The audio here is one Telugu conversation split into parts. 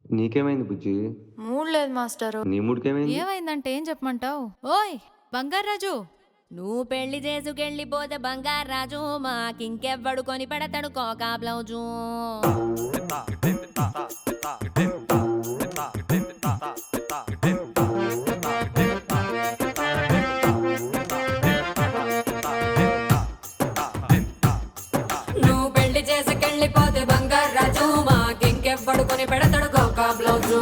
నీకేమైంది బుజ్జి మూడ్ లేదు మాస్టరు నీ మూడికేమైంది ఏమైందంటే ఏం చెప్పమంటావు ఓయ్ బంగారాజు నువ్వు పెళ్లి చేసుకెళ్ళిపోతే బంగారాజు మాకింకెవ్వడు కొని పెడతాడు కోకా బ్లౌజు నువ్వు పెళ్లి చేసుకెళ్ళిపోతే బంగారాజు మాకింకెవ్వడు కొని పెడతాడు కోకా బ్లౌజు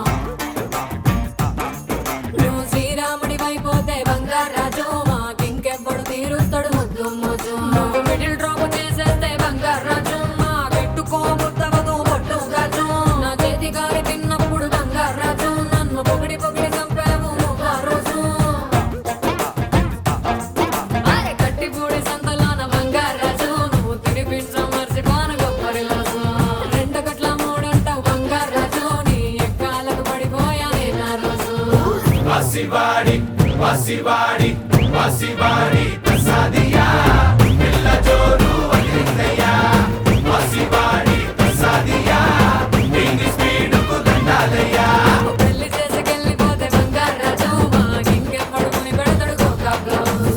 నువ్వు శ్రీరాముడి వైపోతే బంగారాజు మాకింకెవ్వడు తీరుస్తాడు ముద్దు ముద్దు నువ్వు మిడిల్ డ్రాప్ చేసేస్తే బంగారాజు మాకెట్టుకోముద్దవదు పొట్టు గాజు నా చేతి గారి తిన్నప్పుడు బంగారాజు నన్ను పొగిడి పొగిడి చంపావు నువ్వు ఆ రోజు అరే కట్టి పూడి సంతలోన బంగారాజు నువ్వు తినిపించం మర్చిపోను గొప్పరి రోజు రెండు గట్ల మూడంటావు బంగారాజు నీ ఎక్కాలకు పడిపోయా నేను ఆ రోజు వాసివాడి వాసివాడి వాసివాడి ప్రసాదియా పిల్ల జోరు వదిలిందయ్యా వాసివాడి ప్రసాదియా దీని స్పీడుకు దండాలయ్యా పెళ్లి చేసుకెళ్ళిపోతే బంగారాజు మాకింకెప్పుడు కొని పెడతాడు కోకా బ్లౌజ్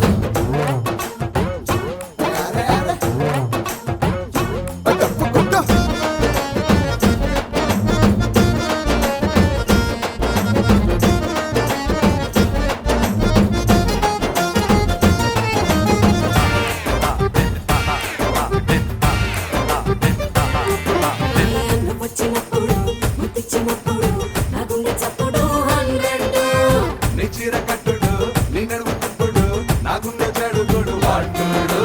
వచ్చినప్పుడు ముద్దిచ్చినప్పుడు నా గుండె చప్పుడు హండ్రెడ్ నీ చీర కట్టుడు నీ నడుము తిప్పుడు నా గుండె చెడుగుడు వాటుడు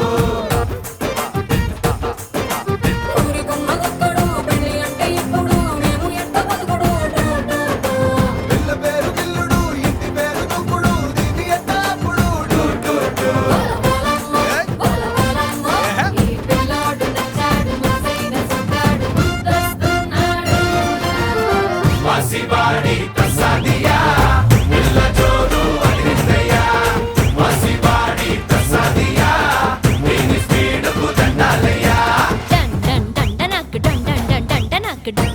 ఊరికున్న ఒక్కడు పెళ్లి అంటే ఇప్పుడు మేము ఎంత బతుకుడు డు, డు, డు. పిల్ల పేరు గిల్లుడు ఇంటి పేరు దుక్కుడు దీని ఎట్టాపుడు డు, డు, డు. బోల బోలమ్మో, ఈ పిల్లోడు నచ్చాడు, మనసైన సొక్కాడు, ముద్దొస్తున్నాడు. వాసివాడి ప్రసాదియా పిల్ల జోరు వదిలిందయ్యా వాసివాడి ప్రసాదియా దీని స్పీడుకు దండాలయ్యా డన్ డన్ డన్ డనక్ డన్ డన్ డన్ డన్ డనక్ డన్.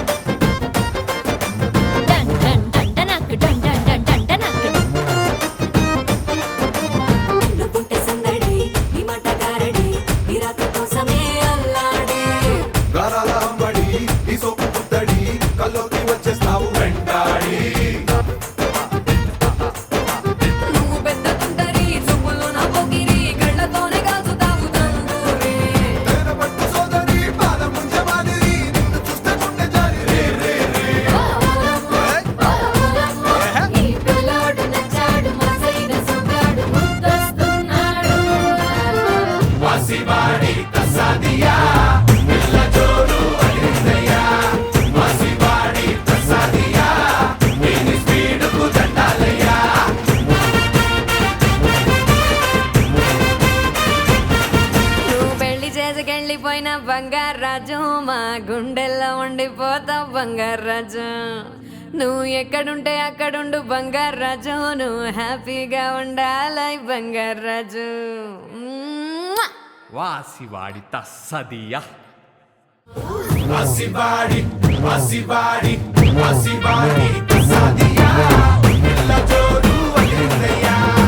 డన్ డన్ డన్ డనక్ డన్ డన్ డన్ డన్ డనక్ డన్. నువ్వుంటే సందడి, నీ మాట గారడి, నీ రాక కోసమే అల్లాడే. గారాల అంబడి ఈ సోపు పుత్తడి కల్లోకి వచ్చేస్తావు వెంటాడి నువ్వు పెద్ద తుంటరి, చూపులు నా పొగిరి, కళ్ళతోనే కాల్చుతావు తందూరి. పట్టు సోదరి పాదం ముంచె మాదిరి నిన్ను చూస్తే గుండె జారి రే రే రే ఈ పిల్లోడు నచ్చాడు, మనసైన సొక్కాడు, ముద్దొస్తున్నాడు. వాసివాడి ప్రసాదియా పిల్ల జోరు వదిలిందయ్యా వాసివాడి ప్రసాదియా దీని స్పీడుకు దండాలయ్యా నువ్వు పెళ్లి చేసుకెళ్ళిపోయిన బంగారాజు మా గుండెల్లో ఉండిపోతావు బంగారాజు నువ్వు ఎక్కడుంటే అక్కడుండు బంగారాజు నువ్వు హ్యాపీగా ఉండాలి బంగారాజు మ్మ్. వాసివాడి తస్సదియా వాసివాడి వాసివాడి వాసివాడి ప్రసాదియా పిల్ల జోరు వదిలిందయ్యా